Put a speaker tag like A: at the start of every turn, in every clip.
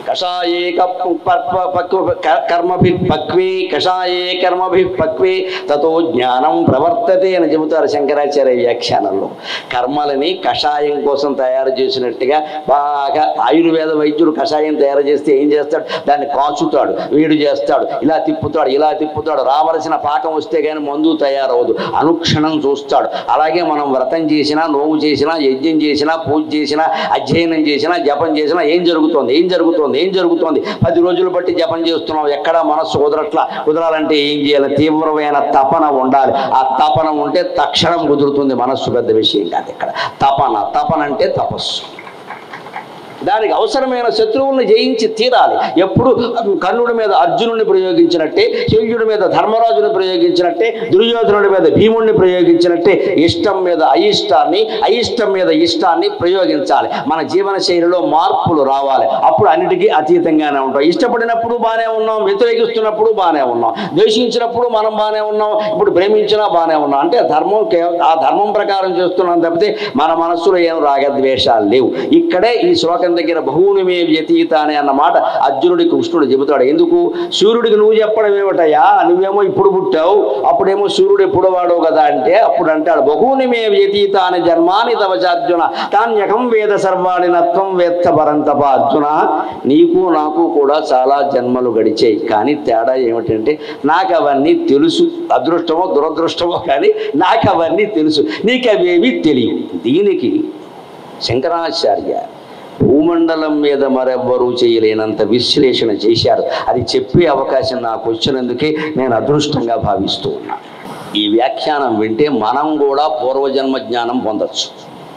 A: కషాయే cup- ప- ప- పక్వ- క- కర్మభి పక్వే కషాయే కర్మభి పక్వే తతో జ్ఞానం ప్రవర్తతే అని చెబుతారు శంకరాచార్య వ్యాఖ్యానంలో కర్మలని కషాయం కోసం తయారు చేసినట్టుగా బాగా ఆయుర్వేద వైద్యుడు కషాయం తయారు చేస్తే ఏం చేస్తాడు దాన్ని కాచుతాడు వేడి చేస్తాడు ఇలా తిప్పుతాడు ఇలా తిప్పుతాడు రావలసిన పాకం వస్తే కానీ మందు తయారవదు అనుక్షణం చూస్తాడు అలాగే మనం వ్రతం చేసినా నోము చేసినా యజ్ఞం చేసినా పూజ చేసినా అధ్యయనం చేసినా జపం చేసినా ఏం జరుగుతోంది ఏం జరుగుతోంది ఏం జరుగుతోంది పది రోజులు బట్టి జపం చేస్తున్నాం ఎక్కడా మనస్సు కుదరట్లా కుదరాలంటే ఏం చేయాలి తీవ్రమైన తపన ఉండాలి ఆ తపన ఉంటే తక్షణం కుదురుతుంది మనస్సు పెద్ద విషయం కాదు ఇక్కడ తపన తపన అంటే తపస్సు దానికి అవసరమైన శత్రువుల్ని జయించి తీరాలి ఎప్పుడు కర్ణుడి మీద అర్జునుడిని ప్రయోగించినట్టే శల్యుడి మీద ధర్మరాజుని ప్రయోగించినట్టే దుర్యోధనుడి మీద భీముడిని ప్రయోగించినట్టే ఇష్టం మీద అయిష్టాన్ని అయిష్టం మీద ఇష్టాన్ని ప్రయోగించాలి మన జీవన శైలిలో మార్పులు రావాలి అప్పుడు అన్నిటికీ అతీతంగానే ఉంటాం ఇష్టపడినప్పుడు బాగానే ఉన్నాం వ్యతిరేకిస్తున్నప్పుడు బాగానే ఉన్నాం ద్వేషించినప్పుడు మనం బాగానే ఉన్నాం ఇప్పుడు ప్రేమించినా బాగానే ఉన్నాం అంటే ధర్మం కేవ- ఆ ధర్మం ప్రకారం చేస్తున్నాం తప్పితే మన మనస్సులో ఏం రాగద్వేషాలు లేవు ఇక్కడే ఈ శ్లోకం దగ్గర బహువునిమే వ్యతీత అనే అన్న మాట అర్జునుడి కృష్ణుడు చెబుతాడు ఎందుకు సూర్యుడికి నువ్వు చెప్పడం ఏమిటయ్యా నువ్వేమో ఇప్పుడు పుట్టావు అప్పుడేమో సూర్యుడు ఎప్పుడు వాడవు కదా అంటే అప్పుడు అంటాడు బహువునిమే వ్యతీత అని జన్మాని తవచార్జున తాన్యకం వేద సర్వాణి నత్వం వేత్త పరంతప అర్జున నీకు నాకు కూడా చాలా జన్మలు గడిచాయి కానీ తేడా ఏమిటంటే నాకు అవన్నీ తెలుసు అదృష్టమో దురదృష్టమో కానీ నాకు అవన్నీ తెలుసు నీకు అవేవి తెలియవు దీనికి శంకరాచార్య భూమండలం మీద మరెవ్వరూ చేయలేనంత విశ్లేషణ చేశారు అది చెప్పే అవకాశం నాకు వచ్చినందుకే నేను అదృష్టంగా భావిస్తూ ఉన్నా ఈ వ్యాఖ్యానం వింటే మనం కూడా పూర్వజన్మ జ్ఞానం పొందొచ్చు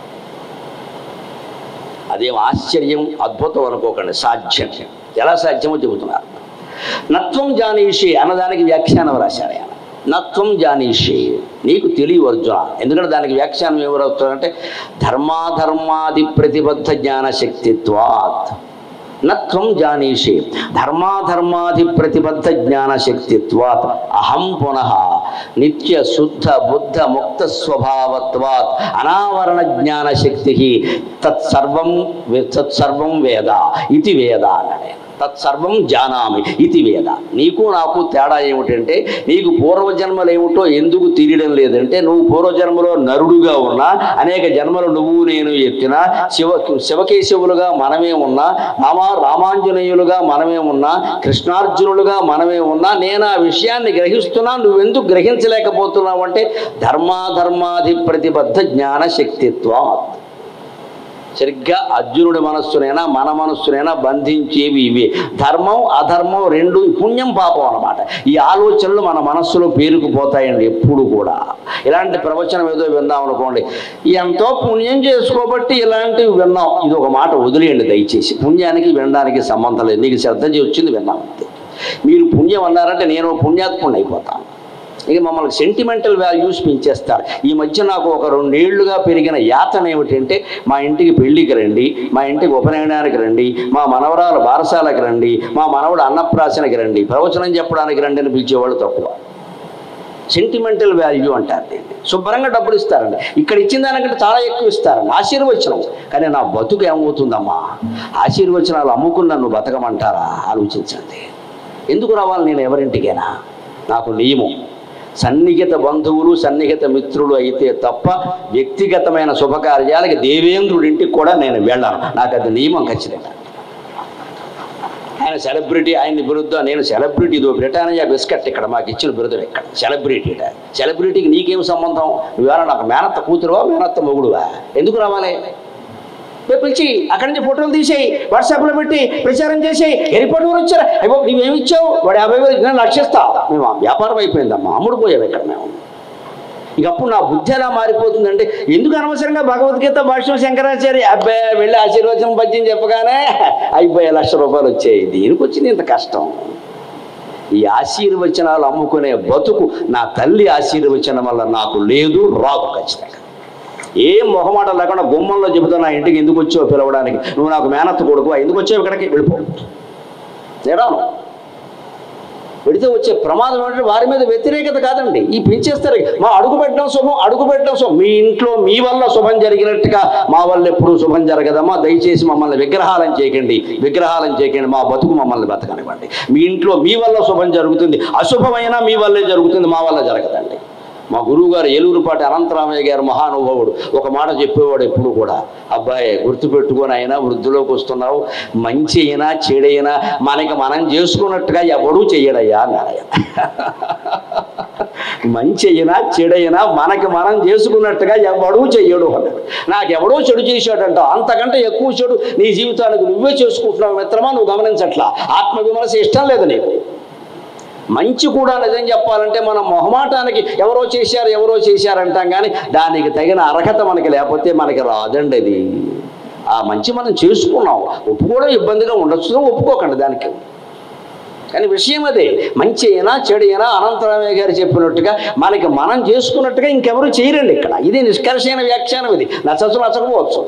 A: అదేం ఆశ్చర్యం అద్భుతం అనుకోకండి సాధ్యం ఎలా సాధ్యమో చెబుతున్నారు నత్వం జానీషి అన్నదానికి వ్యాఖ్యానం రాశారు ఆయన నత్వం జానీషి నీకు తెలియవు అర్జున ఎందుకంటే దానికి వ్యాఖ్యానం ఎవరు వస్తారంటే ధర్మాధర్మాది ప్రతిబద్ధ జ్ఞాన శక్తిత్వాత్ నత్వం జానీషి ధర్మాధర్మాది ప్రతిబద్ధ జ్ఞాన శక్తిత్వాత్ అహం పునః నిత్య శుద్ధ బుద్ధ ముక్త స్వభావత్వాత్ అనావరణ జ్ఞాన శక్తి తత్సర్వం వే- తత్సర్వం వేద ఇది వేద అన్నాడు ఆయన. తత్సర్వం జానామి ఇది వేద నీకు నాకు తేడా ఏమిటంటే నీకు పూర్వజన్మలు ఏమిటో ఎందుకు తెలియడం లేదంటే నువ్వు పూర్వజన్మలో నరుడుగా ఉన్నా అనేక జన్మలు నువ్వు నేను ఎత్తినా శివ శివకేశవులుగా మనమే ఉన్నా రామా రామాంజనేయులుగా మనమే ఉన్నా కృష్ణార్జునులుగా మనమే ఉన్నా నేను ఆ విషయాన్ని గ్రహిస్తున్నా నువ్వెందుకు గ్రహించలేకపోతున్నావు అంటే ధర్మాధర్మాధి ప్రతిబద్ధ జ్ఞాన శక్తిత్వం సరిగ్గా అర్జునుడి మనస్సునైనా మన మనస్సునైనా బంధించేవి ఇవి ధర్మం అధర్మం రెండు పుణ్యం పాపం అన్నమాట ఈ ఆలోచనలు మన మనస్సులో పేరుకుపోతాయండి ఎప్పుడు కూడా ఇలాంటి ప్రవచనం ఏదో విందాం అనుకోండి ఎంతో పుణ్యం చేసుకోబట్టి ఇలాంటివి విన్నాం ఇది ఒక మాట వదిలేయండి దయచేసి పుణ్యానికి వినడానికి సంబంధం లేదు నీకు శ్రద్ధ చేసి వచ్చింది విన్నాం అంతే మీరు పుణ్యం అన్నారంటే నేను పుణ్యాత్ముని అయిపోతాను ఇక మమ్మల్ని సెంటిమెంటల్ వాల్యూస్ పెంచేస్తారు ఈ మధ్య నాకు ఒక రెండేళ్లుగా పెరిగిన యాతన ఏమిటంటే మా ఇంటికి పెళ్లికి రండి మా ఇంటికి ఉపనయనానికి రండి మా మనవరాలు బారసాలకు రండి మా మనవడు అన్నప్రాసనకి రండి ప్రవచనం చెప్పడానికి రండి అని పిలిచేవాళ్ళు తక్కువ సెంటిమెంటల్ వాల్యూ అంటారు దీన్ని శుభ్రంగా డబ్బులు ఇస్తారండి ఇక్కడ ఇచ్చిన దానికంటే చాలా ఎక్కువ ఇస్తారండి ఆశీర్వచనం కానీ నా బతుకు ఏమవుతుందమ్మా ఆశీర్వచనాలు అమ్ముకుని నన్ను బతకమంటారా ఆలోచించండి ఎందుకు రావాలి నేను ఎవరింటికైనా నాకు నియమం సన్నిహిత బంధువులు సన్నిహిత మిత్రులు అయితే తప్ప వ్యక్తిగతమైన శుభకార్యాలకి దేవేంద్రుడి ఇంటికి కూడా నేను వెళ్ళాను నాకు అది నియమం ఖచ్చితంగా ఆయన సెలబ్రిటీ ఆయన్ని బిరుద్దా నేను సెలబ్రిటీ ఇదో బ్రిటానియా బిస్కెట్ ఇక్కడ మాకు ఇచ్చిన బిరుదు ఇక్కడ సెలబ్రిటీ సెలబ్రిటీకి నీకేం సంబంధం నువ్వేనా నాకు మేనత్త కూతురువా మేనత్త మొగుడువా ఎందుకు రావాలి రేపు పిలిచి అక్కడి నుంచి ఫోటోలు తీసేయి వాట్సాప్లో పెట్టి ప్రచారం చేసేయి ఎయిర్పోర్ట్ కూడా వచ్చారా అయ్యో నువ్వేమి ఇచ్చావు వాడు యాభై వేలు నేను లక్షిస్తా మేము ఆ వ్యాపారం అయిపోయిందమ్మా అమ్ముడు పోయావు ఇక్కడ మేము ఇక అప్పుడు నా బుద్ధి ఎలా మారిపోతుందంటే ఎందుకు అనవసరంగా భగవద్గీత భాష్యం శంకరాచార్య అబ్బాయి వెళ్ళి ఆశీర్వచనం పద్యం చెప్పగానే అయిపోయే లక్ష రూపాయలు వచ్చాయి దీనికి వచ్చింది ఇంత కష్టం ఈ ఆశీర్వచనాలు అమ్ముకునే బతుకు నా తల్లి ఆశీర్వచనం వల్ల నాకు లేదు రాదు ఖచ్చితంగా ఏం మొహమాట లేకుండా గుమ్మంలో చెబుతా నా ఇంటికి ఎందుకు వచ్చావు పిలవడానికి నువ్వు నాకు మేనత్త కొడుకు ఎందుకు వచ్చావు ఇక్కడికి వెళ్ళిపో నేను రాను పెడితే వచ్చే ప్రమాదం ఏంటంటే వారి మీద వ్యతిరేకత కాదండి ఈ పెంచేస్తారు మా అడుగు పెట్టడం శుభం అడుగు పెట్టడం శుభం మీ ఇంట్లో మీ వల్ల శుభం జరిగినట్టుగా మా వల్ల ఎప్పుడూ శుభం జరగదమ్మా దయచేసి మమ్మల్ని విగ్రహాలను చేయకండి విగ్రహాలను చేయకండి మా బతుకు మమ్మల్ని బతకనివ్వండి మీ ఇంట్లో మీ వల్ల శుభం జరుగుతుంది అశుభమైనా మీ వల్లే జరుగుతుంది మా వల్ల జరగదండి మా గురువు గారు ఏలూరుపాటి అనంతరామయ్య గారు మహానుభావుడు ఒక మాట చెప్పేవాడు ఎప్పుడు కూడా అబ్బాయి గుర్తుపెట్టుకొని అయినా వృద్ధిలోకి వస్తున్నావు మంచి అయినా చెడైనా మనకి మనం చేసుకున్నట్టుగా ఎవడూ చెయ్యడయ్యా అన్నాడు మంచి అయినా చెడైనా మనకి మనం చేసుకున్నట్టుగా ఎవడూ చెయ్యడు అన్నాడు నాకు ఎవడో చెడు చేశాడంట అంతకంటే ఎక్కువ చెడు నీ జీవితానికి నువ్వే చేసుకుంటున్నావు మిత్రమా నువ్వు గమనించట్లా ఆత్మవిమర్శ ఇష్టం లేదు నీకు మంచి కూడా నిజం చెప్పాలంటే మనం మొహమాటానికి ఎవరో చేశారు ఎవరో చేశారు అంటాం కానీ దానికి తగిన అర్హత మనకి లేకపోతే మనకి రాదండి అది ఆ మంచి మనం చేసుకున్నాం ఒప్పుకోవడం ఇబ్బందిగా ఉండొచ్చు ఒప్పుకోకండి దానికి కానీ విషయం అదే మంచి అయినా చెడు అయినా అనంతరామయ్య గారు చెప్పినట్టుగా మనకి మనం చేసుకున్నట్టుగా ఇంకెవరు చేయరండి ఇక్కడ ఇది నిష్కర్షణ వ్యాఖ్యానం ఇది నచ్చచ్చు నచ్చకపోవచ్చు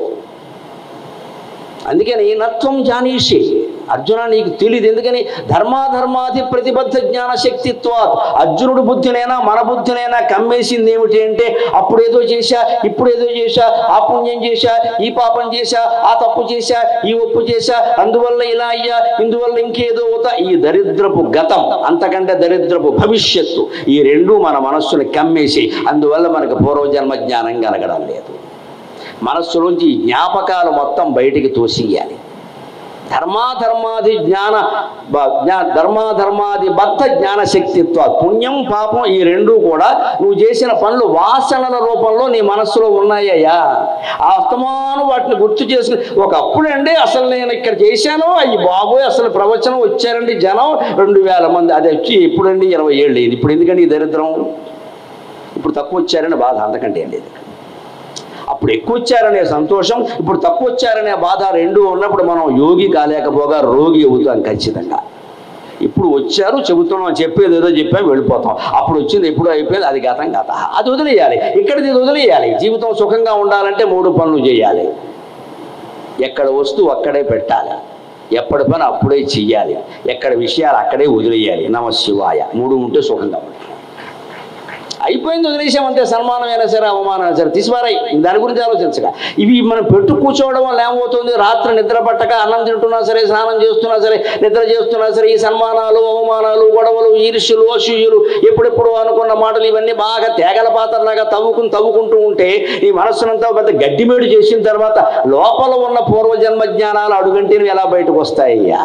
A: అందుకని నత్వం జానీషి అర్జున నీకు తెలియదు ఎందుకని ధర్మాధర్మాది ప్రతిబద్ధ జ్ఞాన శక్తిత్వాత్ అర్జునుడు బుద్ధినైనా మన బుద్ధినైనా కమ్మేసింది ఏమిటి అంటే అప్పుడేదో చేశా ఇప్పుడేదో చేశా ఆ పుణ్యం చేశా ఈ పాపం చేశా ఆ తప్పు చేశా ఈ ఒప్పు చేశా అందువల్ల ఇలా అయ్యా ఇందువల్ల ఇంకేదో అవుతా ఈ దరిద్రపు గతం అంతకంటే దరిద్రపు భవిష్యత్తు ఈ రెండు మన మనస్సుని కమ్మేసి అందువల్ల మనకు పూర్వజన్మ జ్ఞానం కలగడం లేదు మనస్సులోంచి ఈ జ్ఞాపకాలు మొత్తం బయటికి తోసియాలి ధర్మాధర్మాది జ్ఞాన బ- జ్ఞా- ధర్మాధర్మాది బద్ధ జ్ఞాన శక్తిత్వ పుణ్యం పాపం ఈ రెండు కూడా నువ్వు చేసిన పనులు వాసనల రూపంలో నీ మనస్సులో ఉన్నాయ్యా ఆ అస్తమానం వాటిని గుర్తు చేసుకుని ఒకప్పుడండి అసలు నేను ఇక్కడ చేశాను అయ్యి బాబోయ్ అసలు ప్రవచనం వచ్చారండి జనం రెండు వేల మంది అది వచ్చి ఎప్పుడండి ఇరవై ఏళ్ళు అయింది ఇప్పుడు ఎందుకండి ఈ దరిద్రం ఇప్పుడు తక్కువ వచ్చారని బాధ అంతకంటే ఏం లేదు అప్పుడు ఎక్కువ వచ్చారనే సంతోషం ఇప్పుడు తక్కువ వచ్చారనే బాధ రెండు ఉన్నప్పుడు మనం యోగి కాలేకపోగా రోగి అవుతాం ఖచ్చితంగా ఇప్పుడు వచ్చారు చెబుతున్నాం చెప్పేది ఏదో చెప్పాం వెళ్ళిపోతాం అప్పుడు వచ్చింది ఎప్పుడు అయిపోయింది అది గతం గత అది వదిలేయాలి ఇక్కడిది ఇది వదిలేయాలి జీవితం సుఖంగా ఉండాలంటే మూడు పనులు చేయాలి ఎక్కడ వస్తువు అక్కడే పెట్టాలి ఎప్పటి పని అప్పుడే చెయ్యాలి ఎక్కడ విషయాలు అక్కడే వదిలేయాలి నమ శివాయ మూడు ఉంటే సుఖంగా ఉంటుంది అయిపోయింది వదిలేసామంతే సన్మానమైనా సరే అవమానమైనా సరే తీసిపారాయి దాని గురించి ఆలోచించగా ఇవి మనం పెట్టు కూర్చోవడం వల్ల ఏమవుతుంది రాత్రి నిద్ర పట్టక అన్నం తింటున్నా సరే స్నానం చేస్తున్నా సరే నిద్ర చేస్తున్నా సరే ఈ సన్మానాలు అవమానాలు గొడవలు ఈర్ష్యులు అసూయులు ఎప్పుడెప్పుడు అనుకున్న మాటలు ఇవన్నీ బాగా తేగల పాత్రలాగా తవ్వుకుని తవ్వుకుంటూ ఉంటే ఈ మనస్సునంతా పెద్ద గడ్డిమేడు చేసిన తర్వాత లోపల ఉన్న పూర్వజన్మ జ్ఞానాలు అడుగంటిని ఎలా బయటకు వస్తాయ్యా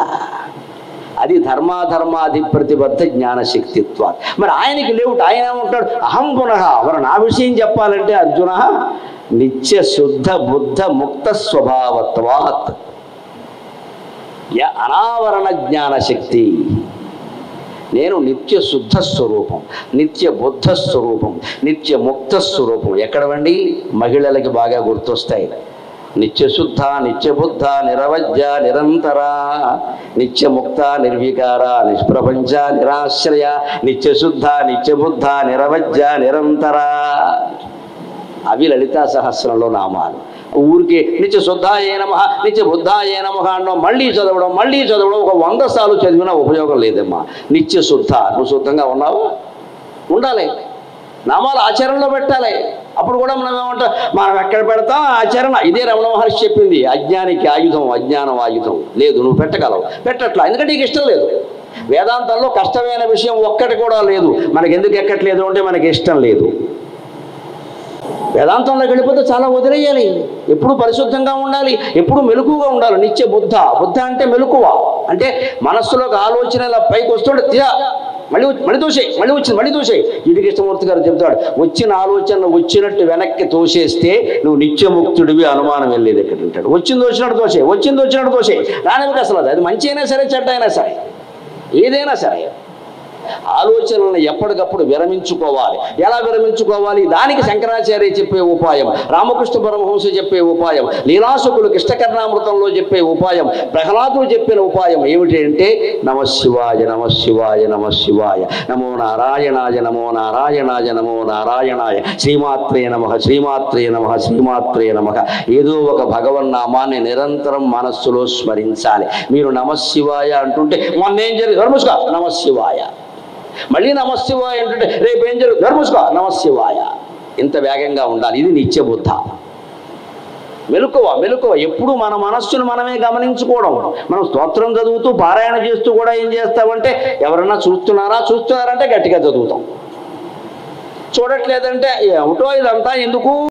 A: అది ధర్మాధర్మాది ప్రతిబద్ధ జ్ఞానశక్తిత్వ మరి ఆయనకి లేవుట ఆయన ఏమంటాడు అహం పునః మరి నా విషయం చెప్పాలంటే అర్జున నిత్య శుద్ధ బుద్ధ ముక్త స్వభావత్వాత్ య అనావరణ జ్ఞానశక్తి నేను నిత్య శుద్ధ స్వరూపం నిత్య బుద్ధ స్వరూపం నిత్య ముక్త స్వరూపం ఎక్కడవండి మహిళలకి బాగా గుర్తొస్తాయి నిత్య శుద్ధ నిత్య బుద్ధ నిరవజ్య నిరంతర నిత్య ముక్త నిర్వికార నిష్ప్రపంచ నిరాశ్రయ నిత్య శుద్ధ నిత్య బుద్ధ నిరవజ్య నిరంతర అవి లలితా సహస్రంలో నామాలు ఊరికే నిత్య శుద్ధాయే నమ నిత్య బుద్ధాయే నమ అనడం మళ్ళీ చదవడం మళ్ళీ చదవడం ఒక వంద సార్లు చదివినా ఉపయోగం లేదమ్మా నిత్య శుద్ధ నువ్వు శుద్ధంగా ఉన్నావు ఉండాలి నామాలు ఆచరణలో పెట్టాలి అప్పుడు కూడా మనం ఏమంటాం మనం ఎక్కడ పెడతాం ఆచరణ ఇదే రమణ మహర్షి చెప్పింది అజ్ఞానికి ఆయుధం అజ్ఞానం ఆయుధం లేదు నువ్వు పెట్టగలవు పెట్టట్లా ఎందుకంటే నీకు ఇష్టం లేదు వేదాంతంలో కష్టమైన విషయం ఒక్కటి కూడా లేదు మనకి ఎందుకు ఎక్కట్లేదు అంటే మనకి ఇష్టం లేదు వేదాంతంలోకి వెళ్ళిపోతే చాలా వదిలేయాలి ఎప్పుడు పరిశుద్ధంగా ఉండాలి ఎప్పుడు మెలకుగా ఉండాలి నిత్య బుద్ధ బుద్ధ అంటే మెలకువ అంటే మనస్సులోకి ఆలోచన ఇలా పైకి వస్తుంటే తీరా మళ్ళీ వచ్చి- మళ్ళీ తోసేయి మళ్ళీ వచ్చింది మళ్ళీ తోసేయి ఇది కృష్ణమూర్తి గారు చెప్తాడు వచ్చిన ఆలోచన వచ్చినట్టు వెనక్కి తోసేస్తే నువ్వు నిత్యముక్తుడివి అనుమానం వెళ్ళేది ఎక్కడ ఉంటాడు వచ్చింది వచ్చినట్టు తోసే వచ్చింది వచ్చినట్టు తోసే రానివ్వక అసలు అది అది మంచి అయినా సరే చెడ్డ అయినా సరే ఏదైనా సరే ఆలోచనలను ఎప్పటికప్పుడు విరమించుకోవాలి ఎలా విరమించుకోవాలి దానికి శంకరాచార్య చెప్పే ఉపాయం రామకృష్ణ పరమహంస చెప్పే ఉపాయం లీలాసుకులు కృష్ణకర్ణామృతంలో చెప్పే ఉపాయం ప్రహ్లాదుడు చెప్పిన ఉపాయం ఏమిటి అంటే నమ శివాయ నమ శివాయ నమ శివాయ నమో నారాయణాయ నమో నారాయణాయ నమో నారాయణాయ శ్రీమాత్రే నమ శ్రీమాత్రే నమ శ్రీమాత్రే నమ ఏదో ఒక భగవన్నామాన్ని నిరంతరం మనస్సులో స్మరించాలి మీరు నమ శివాయ అంటుంటే మొన్న ఏం జరిగింది నమస్కారం నమ శివాయ మళ్ళీ నమశివాయ ఏంటంటే రేపు ఏం జరుగు ధర్మసుకో నమశివాయ ఇంత వేగంగా ఉండాలి ఇది నిత్య బుద్ధ మెలకువ మెలకువ ఎప్పుడు మన మనస్సును మనమే గమనించుకోవడం మనం స్తోత్రం చదువుతూ పారాయణ చేస్తూ కూడా ఏం చేస్తామంటే ఎవరన్నా చూస్తున్నారా చూస్తున్నారంటే గట్టిగా చదువుతాం చూడట్లేదంటే ఏమిటో ఇదంతా ఎందుకు